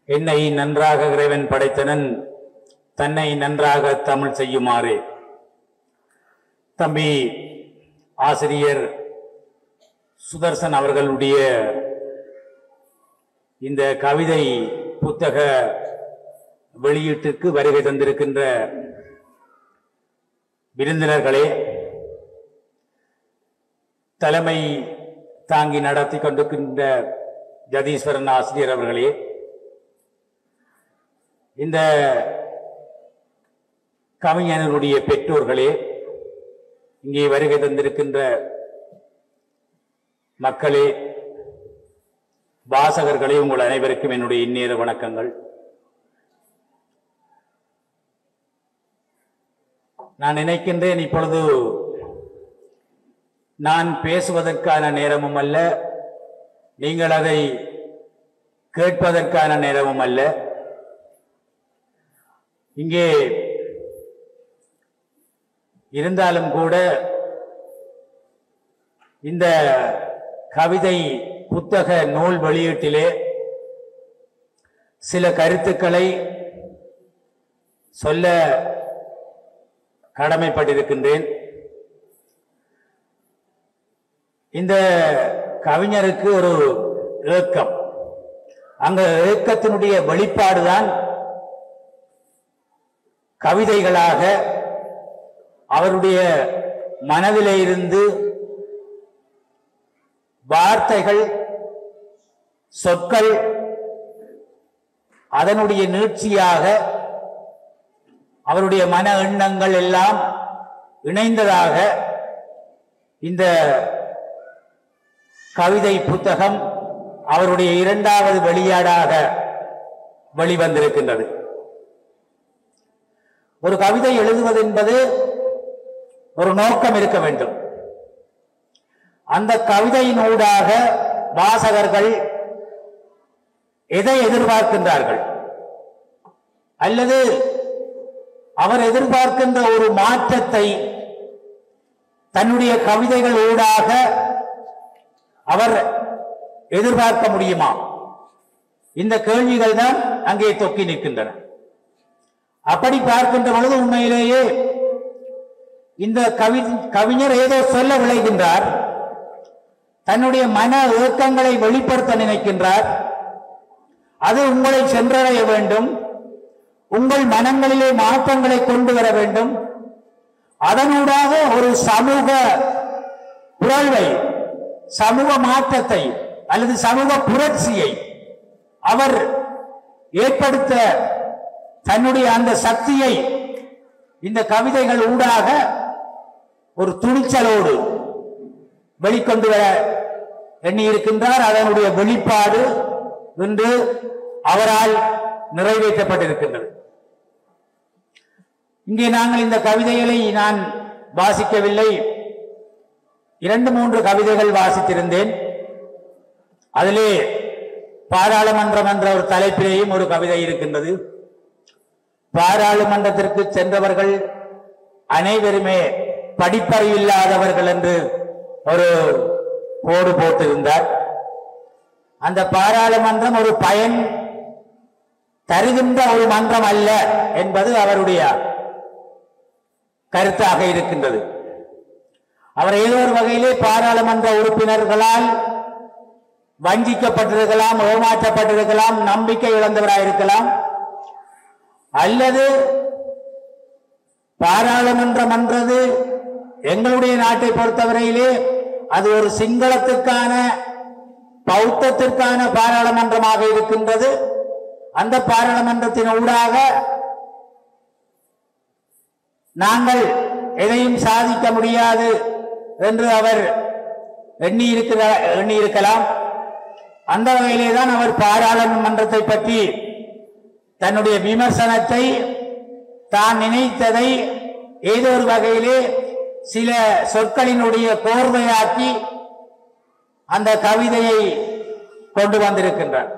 என்னை நன்றாக இறைவன் படைத்தனன் தன்னை நன்றாக தமிழ் செய்யுமாறு தம்பி ஆசிரியர் சுதர்சன் அவர்களுடைய இந்த கவிதை புத்தக வெளியீட்டுக்கு வருகை தந்திருக்கின்ற விருந்தினர்களே தலைமை தாங்கி நடத்தி கொண்டிருக்கின்ற ஜதீஸ்வரன் ஆசிரியர் அவர்களே இந்த கவிஞனுடைய பெற்றோர்களே இங்கே வருகை தந்திருக்கின்ற மக்களே வாசகர்களே உங்கள் அனைவருக்கும் என்னுடைய இந்நேர வணக்கங்கள் நான் நினைக்கின்றேன் இப்பொழுது நான் பேசுவதற்கான நேரமும் அல்ல நீங்கள் அதை கேட்பதற்கான நேரமும் அல்ல இங்கே இருந்தாலும் கூட இந்த கவிதை புத்தக நூல் வெளியீட்டிலே சில கருத்துக்களை சொல்ல கடமைப்பட்டிருக்கின்றேன் இந்த கவிஞருக்கு ஒரு ஏக்கம் அந்த ஏக்கத்தினுடைய வெளிப்பாடுதான் கவிதைகளாக அவருடைய மனதிலே இருந்து வார்த்தைகள் சொற்கள் அதனுடைய நீட்சியாக அவருடைய மன எண்ணங்கள் எல்லாம் இணைந்ததாக இந்த கவிதை புத்தகம் அவருடைய இரண்டாவது வெளியீடாக வெளிவந்திருக்கின்றது ஒரு கவிதை எழுதுவது என்பது ஒரு நோக்கம் இருக்க வேண்டும் அந்த கவிதையினூடாக வாசகர்கள் எதை எதிர்பார்க்கின்றார்கள் அல்லது அவர் எதிர்பார்க்கின்ற ஒரு மாற்றத்தை தன்னுடைய கவிதைகள் ஊடாக அவர் எதிர்பார்க்க முடியுமா இந்த கேள்விகள் தான் அங்கே தொக்கி நிற்கின்றன அப்படி பார்க்கின்ற பொழுது உண்மையிலேயே இந்த கவி கவிஞர் ஏதோ சொல்ல விளைகின்றார் தன்னுடைய மன ஏக்கங்களை வெளிப்படுத்த நினைக்கின்றார் அது உங்களை சென்றடைய வேண்டும் உங்கள் மனங்களிலே மாற்றங்களை கொண்டு வர வேண்டும் அதனூடாக ஒரு சமூக புரள்வை சமூக மாற்றத்தை அல்லது சமூக புரட்சியை அவர் ஏற்படுத்த தன்னுடைய அந்த சக்தியை இந்த கவிதைகள் ஊடாக ஒரு துணிச்சலோடு வெளிக்கொண்டு வர எண்ணியிருக்கின்றார் அதனுடைய வெளிப்பாடு இன்று அவரால் நிறைவேற்றப்பட்டிருக்கின்றது இங்கே நாங்கள் இந்த கவிதைகளை நான் வாசிக்கவில்லை இரண்டு மூன்று கவிதைகள் வாசித்திருந்தேன் அதிலே பாராளுமன்றம் என்ற ஒரு தலைப்பிலேயும் ஒரு கவிதை இருக்கின்றது பாராளுமன்றத்திற்கு சென்றவர்கள் அனைவருமே படிப்பறிவு இல்லாதவர்கள் என்று ஒரு போடு போட்டிருந்தார் அந்த பாராளுமன்றம் ஒரு பயன் தருகின்ற ஒரு மன்றம் அல்ல என்பது அவருடைய கருத்தாக இருக்கின்றது அவர் ஏதோ ஒரு வகையிலே பாராளுமன்ற உறுப்பினர்களால் வஞ்சிக்கப்பட்டிருக்கலாம் ஏமாற்றப்பட்டிருக்கலாம் நம்பிக்கை இழந்தவராயிருக்கலாம் அல்லது பாராளுமன்றம் என்றது எங்களுடைய நாட்டை பொறுத்தவரையிலே அது ஒரு சிங்களத்துக்கான பௌத்தத்திற்கான பாராளுமன்றமாக இருக்கின்றது அந்த பாராளுமன்றத்தின் ஊடாக நாங்கள் எதையும் சாதிக்க முடியாது என்று அவர் எண்ணி இருக்கிற எண்ணி இருக்கலாம் அந்த வகையிலே தான் அவர் பாராளுமன்றத்தை பற்றி தன்னுடைய விமர்சனத்தை தான் நினைத்ததை ஏதோ ஒரு வகையிலே சில சொற்களினுடைய கோர்வையாக்கி அந்த கவிதையை கொண்டு வந்திருக்கின்றார்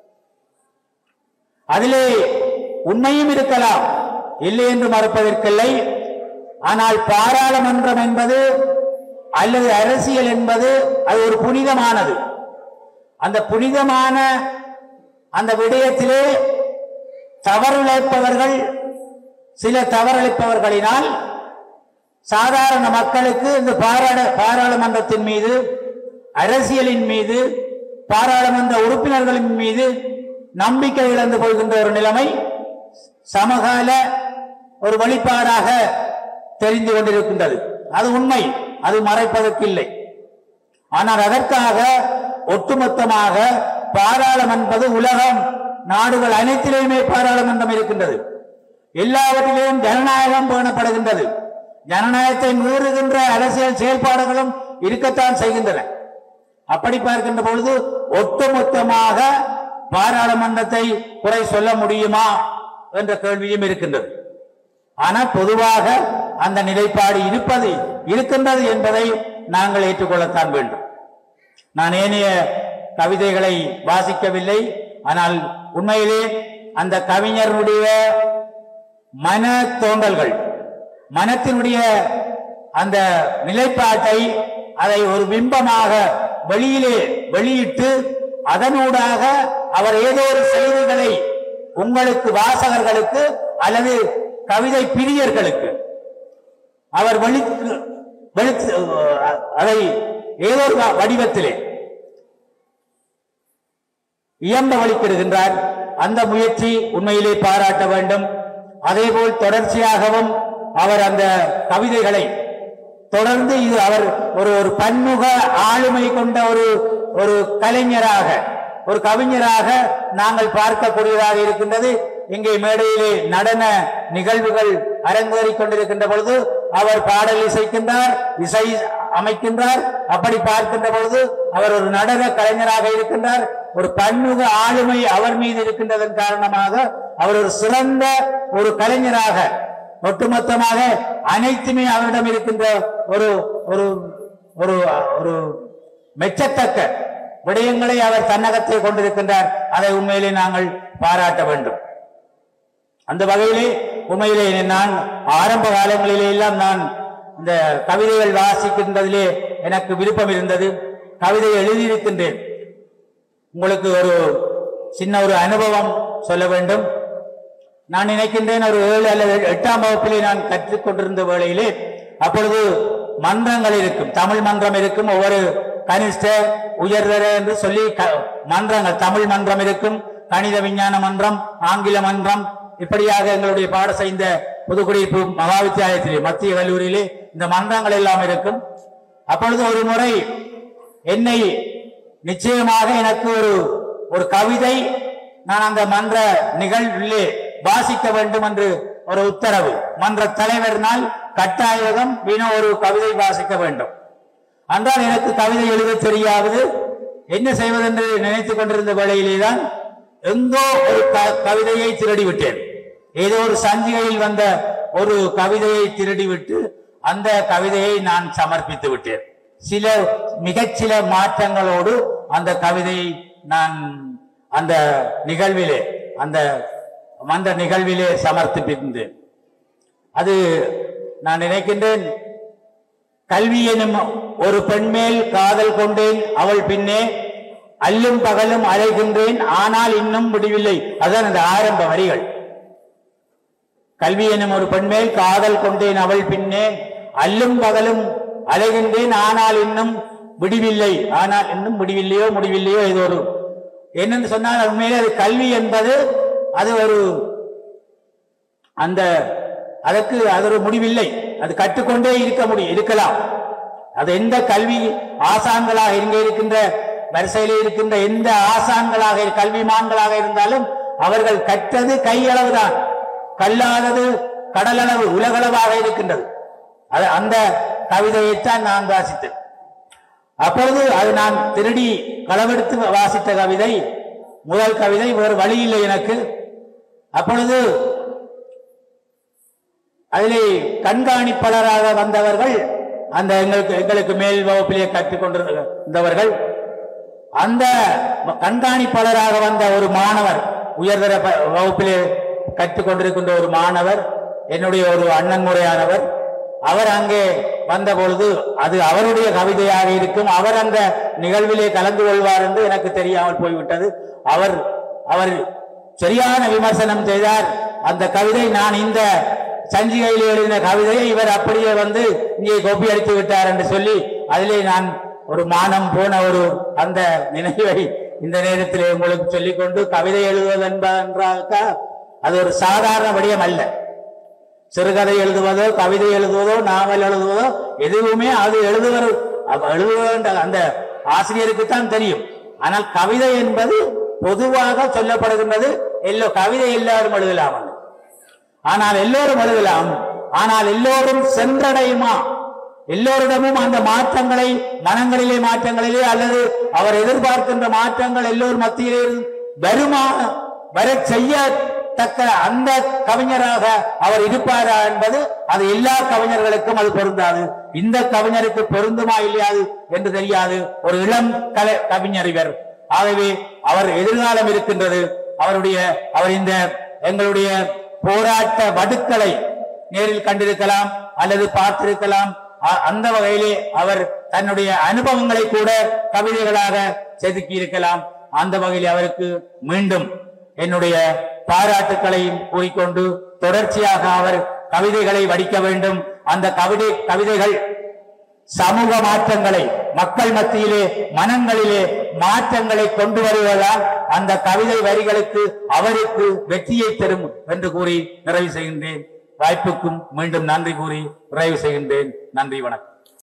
அதிலே உண்மையும் இருக்கலாம் இல்லை என்று மறுப்பதற்கில்லை ஆனால் பாராளுமன்றம் என்பது அல்லது அரசியல் என்பது அது ஒரு புனிதமானது அந்த புனிதமான அந்த விடயத்திலே தவறிழைப்பவர்கள் சில தவறிழைப்பவர்களினால் சாதாரண மக்களுக்கு இந்த பாராட பாராளுமன்றத்தின் மீது அரசியலின் மீது பாராளுமன்ற உறுப்பினர்களின் மீது நம்பிக்கை இழந்து கொள்கின்ற ஒரு நிலைமை சமகால ஒரு வெளிப்பாடாக தெரிந்து கொண்டிருக்கின்றது அது உண்மை அது மறைப்பதற்கு இல்லை ஆனால் அதற்காக ஒட்டுமொத்தமாக பாராளுமன்றம் என்பது உலகம் நாடுகள் அனைத்திலேயுமே பாராளுமன்றம் இருக்கின்றது எல்லாவற்றிலேயும் ஜனநாயகம் பேணப்படுகின்றது ஜனநாயகத்தை மீறுகின்ற அரசியல் செயல்பாடுகளும் இருக்கத்தான் செய்கின்றன அப்படி பார்க்கின்ற பொழுது ஒட்டுமொத்தமாக பாராளுமன்றத்தை குறை சொல்ல முடியுமா என்ற கேள்வியும் இருக்கின்றது ஆனால் பொதுவாக அந்த நிலைப்பாடு இருப்பது இருக்கின்றது என்பதை நாங்கள் ஏற்றுக்கொள்ளத்தான் வேண்டும் நான் ஏனைய கவிதைகளை வாசிக்கவில்லை ஆனால் உண்மையிலே அந்த கவிஞருடைய மன தோன்றல்கள் மனத்தினுடைய அந்த நிலைப்பாட்டை அதை ஒரு பிம்பமாக வெளியிலே வெளியிட்டு அதனூடாக அவர் ஏதோ ஒரு செய்திகளை உங்களுக்கு வாசகர்களுக்கு அல்லது கவிதை பிரியர்களுக்கு அவர் வெளிக்கு வெளித்து அதை ஏதோ ஒரு வடிவத்திலே இயம்ப வழிபடுகின்றார் அந்த முயற்சி உண்மையிலே பாராட்ட வேண்டும் அதேபோல் தொடர்ச்சியாகவும் அவர் அந்த கவிதைகளை தொடர்ந்து இது அவர் ஒரு ஒரு பன்முக ஆளுமை கொண்ட ஒரு ஒரு கலைஞராக ஒரு கவிஞராக நாங்கள் பார்க்கக்கூடியதாக இருக்கின்றது இங்கே மேடையிலே நடன நிகழ்வுகள் அரங்கேறிக் கொண்டிருக்கின்ற பொழுது அவர் பாடல் இசைக்கின்றார் இசை அமைக்கின்றார் அப்படி பார்க்கின்ற பொழுது அவர் ஒரு நடன கலைஞராக இருக்கின்றார் ஒரு பன்முக ஆளுமை அவர் மீது இருக்கின்றதன் காரணமாக அவர் ஒரு சிறந்த ஒரு கலைஞராக ஒட்டுமொத்தமாக அனைத்துமே அவரிடம் இருக்கின்ற ஒரு ஒரு ஒரு ஒரு மெச்சத்தக்க விடயங்களை அவர் தன்னகத்தை கொண்டிருக்கின்றார் அதை உண்மையிலே நாங்கள் பாராட்ட வேண்டும் அந்த வகையிலே உண்மையிலே நான் ஆரம்ப காலங்களிலே எல்லாம் நான் இந்த கவிதைகள் வாசிக்கின்றதிலே எனக்கு விருப்பம் இருந்தது கவிதை எழுதியிருக்கின்றேன் உங்களுக்கு ஒரு சின்ன ஒரு அனுபவம் சொல்ல வேண்டும் நான் நினைக்கின்றேன் ஒரு ஏழு அல்லது எட்டாம் வகுப்பிலே நான் கற்றுக்கொண்டிருந்த வேளையிலே அப்பொழுது மன்றங்கள் இருக்கும் தமிழ் மன்றம் இருக்கும் ஒவ்வொரு கனிஷ்ட உயர்தர என்று சொல்லி க- மன்றங்கள் தமிழ் மன்றம் இருக்கும் கணித விஞ்ஞான மன்றம் ஆங்கில மன்றம் இப்படியாக எங்களுடைய பாடசை இந்த புதுக்குடியிருப்பு மகா வித்தியாலயத்திலே மத்திய கல்லூரியிலே இந்த மன்றங்கள் எல்லாம் இருக்கும் அப்பொழுது ஒரு முறை என்னை நிச்சயமாக எனக்கு ஒரு ஒரு கவிதை நான் அந்த மன்ற நிகழ்விலே வாசிக்க வேண்டும் என்று ஒரு உத்தரவு மன்ற தலைவரினால் கட்டாயம் வினோ ஒரு கவிதை வாசிக்க வேண்டும் என்றால் எனக்கு கவிதை எழுத தெரியாது என்ன செய்வதென்று நினைத்துக் கொண்டிருந்த வேளையிலேதான் எங்கோ ஒரு க- கவிதையை திருடி விட்டேன் ஏதோ ஒரு சஞ்சிகையில் வந்த ஒரு கவிதையை திருடிவிட்டு அந்த கவிதையை நான் சமர்ப்பித்து விட்டேன் சில மிகச்சில மாற்றங்களோடு அந்த கவிதையை நான் அந்த நிகழ்விலே அந்த அந்த நிகழ்விலே சமர்ப்பித்திருந்தேன் அது நான் நினைக்கின்றேன் கல்வி எனும் ஒரு பெண்மேல் காதல் கொண்டேன் அவள் பின்னே அல்லும் பகலும் அலைகின்றேன் ஆனால் இன்னும் முடிவில்லை அதுதான் அந்த ஆரம்ப வரிகள் கல்வி எனும் ஒரு பெண்மேல் காதல் கொண்டேன் அவள் பின்னே அல்லும் பகலும் அலைகின்றேன் ஆனால் இன்னும் விடிவில்லை ஆனால் இன்னும் முடிவில்லையோ முடிவில்லையோ ஏதோ ஒரு என்னன்னு சொன்னால் உண்மையிலே அது கல்வி என்பது அது ஒரு அந்த அதற்கு அது ஒரு முடிவில்லை அது கற்றுக்கொண்டே இருக்க முடியும் இருக்கலாம் அது எந்த கல்வி ஆசான்களாக இங்கே இருக்கின்ற வரிசையில் இருக்கின்ற எந்த ஆசான்களாக கல்விமான்களாக இருந்தாலும் அவர்கள் கற்றது கையளவுதான் கல்லாதது கடலளவு உலகளவாக இருக்கின்றது அது அந்த கவிதையைத்தான் நான் வாசித்தேன் அப்பொழுது அது நான் திருடி களவெடுத்து வாசித்த கவிதை முதல் கவிதை வேறு வழி இல்லை எனக்கு அப்பொழுது அதிலே கண்காணிப்பாளராக வந்தவர்கள் அந்த எங்களுக்கு எங்களுக்கு மேல் வகுப்பிலே கற்றுக் கொண்டிருந்தவர்கள் அந்த கண்காணிப்பாளராக வந்த ஒரு மாணவர் உயர்தர ப- வகுப்பிலே கற்றுக் கொண்டிருக்கின்ற ஒரு மாணவர் என்னுடைய ஒரு அண்ணன் முறையானவர் அவர் அங்கே வந்த பொழுது அது அவருடைய கவிதையாக இருக்கும் அவர் அந்த நிகழ்விலே கலந்து கொள்வார் என்று எனக்கு தெரியாமல் போய்விட்டது அவர் அவர் சரியான விமர்சனம் செய்தார் அந்த கவிதை நான் இந்த சஞ்சிகையில் எழுதின கவிதையை இவர் அப்படியே வந்து இங்கே கோப்பி அடித்து விட்டார் என்று சொல்லி அதிலே நான் ஒரு மானம் போன ஒரு அந்த நினைவை இந்த நேரத்திலே உங்களுக்கு சொல்லிக்கொண்டு கவிதை எழுதுவது என்பதென்றாக்க அது ஒரு சாதாரண விடயம் அல்ல சிறுகதை எழுதுவதோ கவிதை எழுதுவதோ நாவல் எழுதுவதோ எதுவுமே அது எழுதுவர் அப்ப எழுதுவன்ற அந்த ஆசிரியருக்கு தான் தெரியும் ஆனால் கவிதை என்பது பொதுவாக சொல்லப்படுகின்றது எல்லோ கவிதை எல்லாரும் எழுதலாம் என்று. ஆனால் எல்லோரும் எழுதலாம் ஆனால் எல்லோரும் சென்றடையுமா எல்லோரிடமும் அந்த மாற்றங்களை மனங்களிலே மாற்றங்களிலே அல்லது அவர் எதிர்பார்க்கின்ற மாற்றங்கள் எல்லோர் மத்தியிலே இருந்து வருமா வர செய்யத்தக்க அந்த கவிஞராக அவர் இருப்பாரா என்பது அது எல்லா கவிஞர்களுக்கும் அது பொருந்தாது இந்த கவிஞருக்கு பொருந்துமா இல்லையாது என்று தெரியாது ஒரு இளம் கலை கவிஞர் இவர் ஆகவே அவர் எதிர்காலம் இருக்கின்றது அவருடைய அவர் இந்த எங்களுடைய போராட்ட வடுக்களை நேரில் கண்டிருக்கலாம் அல்லது பார்த்திருக்கலாம் அ- அந்த வகையிலே அவர் தன்னுடைய அனுபவங்களை கூட கவிதைகளாக செதுக்கி இருக்கலாம் அந்த வகையில் அவருக்கு மீண்டும் என்னுடைய பாராட்டுக்களையும் கூறிக்கொண்டு தொடர்ச்சியாக அவர் கவிதைகளை வடிக்க வேண்டும் அந்த கவிதை கவிதைகள் சமூக மாற்றங்களை மக்கள் மத்தியிலே மனங்களிலே மாற்றங்களை கொண்டு வருவதால் அந்த கவிதை வரிகளுக்கு அவருக்கு வெற்றியை தரும் என்று கூறி நிறைவு செய்கின்றேன் வாய்ப்புக்கும் மீண்டும் நன்றி கூறி நிறைவு செய்கின்றேன் நன்றி வணக்கம்